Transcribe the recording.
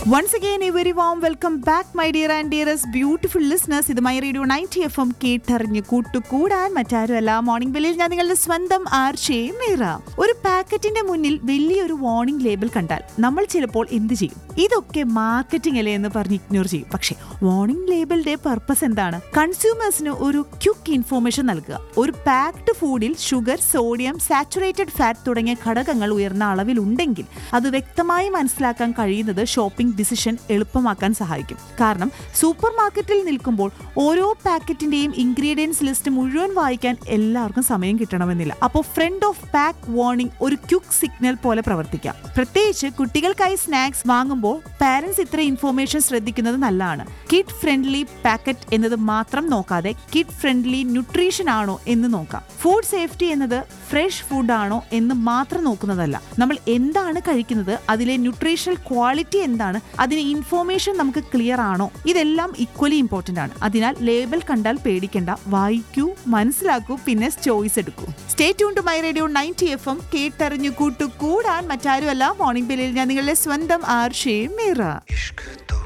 once again a very warm welcome back my dear and dearest beautiful listeners ഇത് my radio ninety F M കേട്ടറിഞ്ഞ് കൂട്ടുകൂടാൻ മറ്റാരുമല്ല morning ബെല്ലിൽ ഞാൻ നിങ്ങളുടെ സ്വന്തം ആർഷേ മീറ ഒരു പാക്കറ്റിന്റെ മുന്നിൽ വലിയൊരു വാർണിംഗ് ലേബൽ കണ്ടാൽ നമ്മൾ ചിലപ്പോൾ എന്ത് ചെയ്യും ഇതൊക്കെ മാർക്കറ്റിംഗ് അല്ലേ എന്ന് പറഞ്ഞ് ഇഗ്നോർ ചെയ്യും പക്ഷേ വാർണിംഗ് ലേബലിന്റെ പർപ്പസ് എന്താണ് കൺസ്യൂമേഴ്സിന് ഒരു ക്യുക്ക് ഇൻഫോർമേഷൻ നൽകുക ഒരു പാക്ഡ് ഫുഡിൽ ഷുഗർ സോഡിയം സാച്ചുറേറ്റഡ് ഫാറ്റ് തുടങ്ങിയ ഘടകങ്ങൾ ഉയർന്ന അളവിൽ ഉണ്ടെങ്കിൽ അത് വ്യക്തമായി മനസ്സിലാക്കാൻ കഴിയുന്നത് ഷോപ്പിംഗ് ഡിസിഷൻ എളുപ്പമാക്കാൻ സഹായിക്കും കാരണം സൂപ്പർ മാർക്കറ്റിൽ നിൽക്കുമ്പോൾ ഓരോ പാക്കറ്റിന്റെയും ഇൻഗ്രീഡിയൻസ് ലിസ്റ്റ് മുഴുവൻ വായിക്കാൻ എല്ലാവർക്കും സമയം കിട്ടണമെന്നില്ല അപ്പോൾ ഫ്രണ്ട് ഓഫ് പാക്ക് വാർണിംഗ് ഒരു ക്യുക്ക് സിഗ്നൽ പോലെ പ്രവർത്തിക്കാം പ്രത്യേകിച്ച് കുട്ടികൾക്കായി സ്നാക്സ് വാങ്ങുമ്പോൾ പാരന്റ്സ് ഇത്ര ഇൻഫോർമേഷൻ ശ്രദ്ധിക്കുന്നത് നല്ലതാണ് കിഡ് ഫ്രണ്ട്ലി പാക്കറ്റ് എന്നത് മാത്രം നോക്കാതെ കിഡ് ഫ്രണ്ട്ലി ന്യൂട്രീഷൻ ആണോ എന്ന് നോക്കാം ഫുഡ് സേഫ്റ്റി എന്നത് ഫ്രഷ് ഫുഡ് ആണോ എന്ന് മാത്രം നോക്കുന്നതല്ല നമ്മൾ എന്താണ് കഴിക്കുന്നത് അതിലെ ന്യൂട്രീഷണൽ ക്വാളിറ്റി എന്താണ് അതിന് ഇൻഫോർമേഷൻ നമുക്ക് ക്ലിയർ ആണോ ഇതെല്ലാം ഈക്വലി ഇമ്പോർട്ടന്റ് ആണ് അതിനാൽ ലേബൽ കണ്ടാൽ പേടിക്കേണ്ട വായിക്കൂ മനസ്സിലാക്കൂ പിന്നെ ചോയ്സ് എടുക്കൂ stay tune to my radio ninety F M കേട്ടറിഞ്ഞു കൂട്ടു കൂടാൻ മറ്റാരുമല്ല മോർണിംഗ് ബെല്ലിൽ ഞാൻ നിങ്ങളുടെ സ്വന്തം ആർഷേ മീറ इश्क